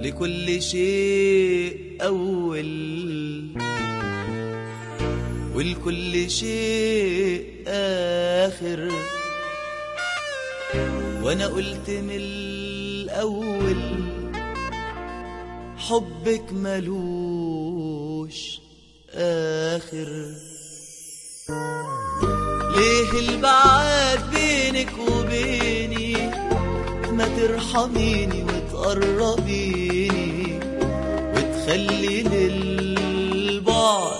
لكل شيء أول ولكل شيء آخر وأنا قلت من الأول حبك ملوش آخر ليه البعاد بينك وبيني ما ترحميني وتقربيني وتخلي للبعد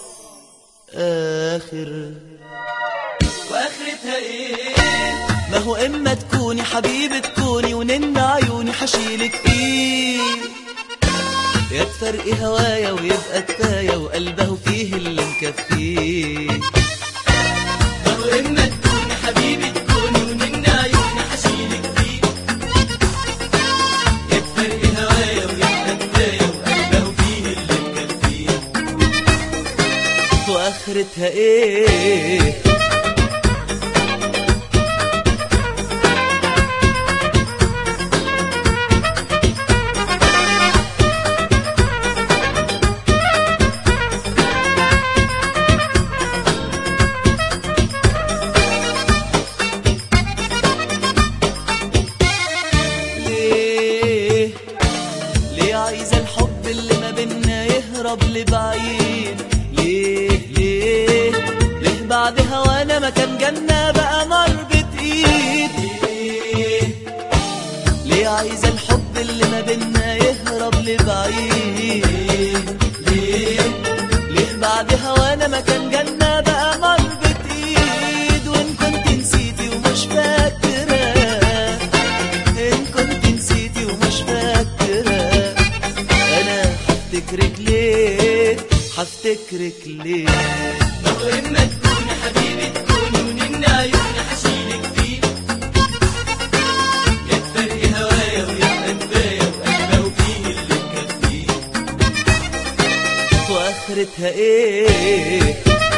آخر واخرتها ايه ما هو اما تكوني حبيبة تكوني ونن عيوني حشيلك ايه يا تفرقي هوايا ويبقى كفاية وقلبه فيه اللي مكفيه ما هو اما تكوني حبيبي تكوني ومن عيوني حشيلك فيه يكفر هوايا ويبقى كفايه وقلبه فيه اللي مكفيه واخرتها ايه ليه ليه عايزة الحب اللي ما بينا يهرب لبعيد ليه ليه ليه بعد هوانا ما كان جنة بقى نار بتقيد ليه ليه عايزة الحب اللي ما بينا يهرب لبعيد ليه ليه بعد هوانا ما كان جنة بقى نار بتقيد وان كنت نسيتي ومش فاكرة إن كنت نسيتي ومش فاكرة أنا هفتكرك ليه هفتكرك ليه ما هو اما تكوني حبيبي تكوني ومن عيوني حشيلك فيه يكفر هوايا ويبقى كفايه وقلبه فيه اللي مكفيه وآخرتها إيه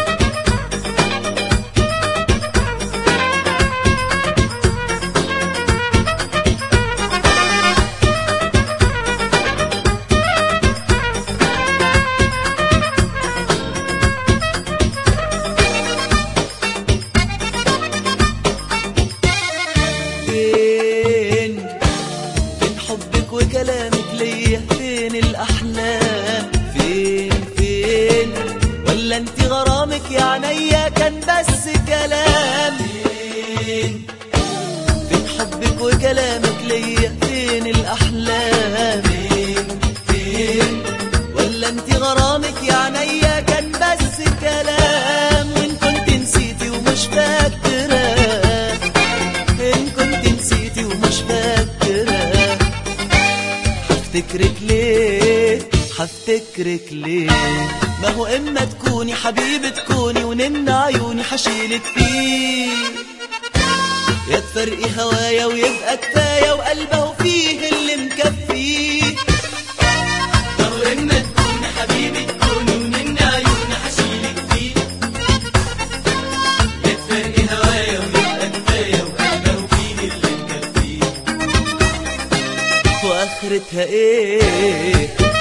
فين فين حبك وكلامك ليا فين الأحلام فين فين ولا انت غرامك يا عينيا كان بس كلام فين فين حبك وكلامك ليا فين الأحلام فين فين ولا انت غرامك يا عينيا كان بس كلام وان كنت نسيتي ومش فاكره إن كنت نسيتي ومش فاكرة هفتكرك ليه هفتكرك ليه ما هو إما تكوني حبيبة تكوني ونن عيوني حشيلك فيه يا تفرقي هوايا ويبقى كفاية وقلبه فيه اللي مكفيه ما هو اما تكوني حبيبي تكوني ومن عيوني حشيلك فيه يكفر هوايا ويبقى كفايه وقلبه فيه اللي مكفيه واخرتها ايه